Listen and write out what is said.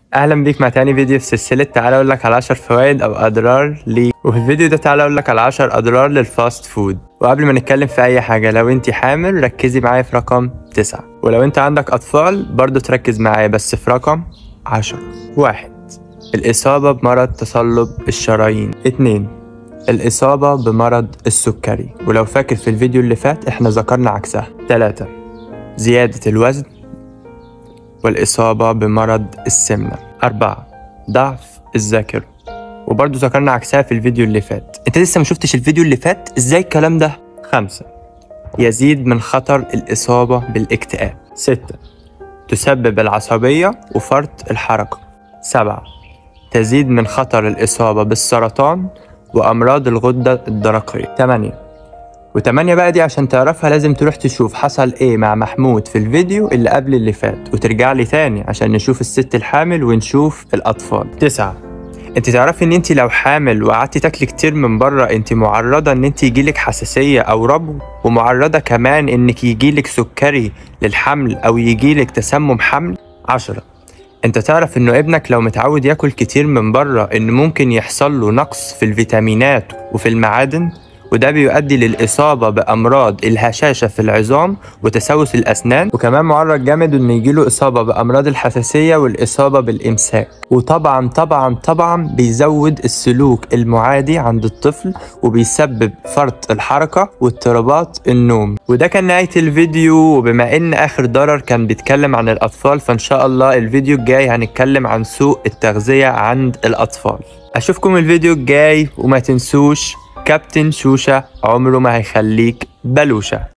اهلا بيك مع تاني فيديو في سلسلة تعالى اقول لك على 10 فوائد او اضرار لي وفي الفيديو ده تعالى اقول لك على 10 اضرار للفاست فود وقبل ما نتكلم في اي حاجة لو انت حامل ركزي معايا في رقم 9 ولو انت عندك اطفال برضو تركز معايا بس في رقم 10 واحد الإصابة بمرض تصلب الشرايين اتنين الإصابة بمرض السكري ولو فاكر في الفيديو اللي فات احنا ذكرنا عكسها تلاتة زيادة الوزن والإصابة بمرض السمنة أربعة ضعف الذاكرة وبرضه ذكرنا عكسها في الفيديو اللي فات انت لسه ما شفتش الفيديو اللي فات ازاي الكلام ده خمسة يزيد من خطر الإصابة بالاكتئاب ستة تسبب العصبية وفرط الحركة سبعة تزيد من خطر الإصابة بالسرطان وأمراض الغدة الدرقية 8 وتمانية بقى دي عشان تعرفها لازم تروح تشوف حصل ايه مع محمود في الفيديو اللي قبل اللي فات وترجع لي تاني عشان نشوف الست الحامل ونشوف الأطفال تسعة انت تعرفي ان انت لو حامل وقعدتي تاكلي كتير من بره انت معرضة ان انت يجيلك حساسية او ربو ومعرضة كمان انك يجيلك سكري للحمل او يجيلك تسمم حمل عشرة انت تعرف انه ابنك لو متعود ياكل كتير من بره ان ممكن يحصل له نقص في الفيتامينات وفي المعادن وده بيؤدي للإصابة بأمراض الهشاشة في العظام وتسوس الأسنان وكمان معرض جامد إنه يجيله إصابة بأمراض الحساسية والإصابة بالإمساك وطبعا طبعا طبعا بيزود السلوك المعادي عند الطفل وبيسبب فرط الحركة واضطرابات النوم وده كان نهاية الفيديو وبما إن آخر ضرر كان بيتكلم عن الأطفال فإن شاء الله الفيديو الجاي هنتكلم عن سوء التغذية عند الأطفال أشوفكم الفيديو الجاي وما تنسوش كابتن شوشة عمره ما هيخليك بلوشة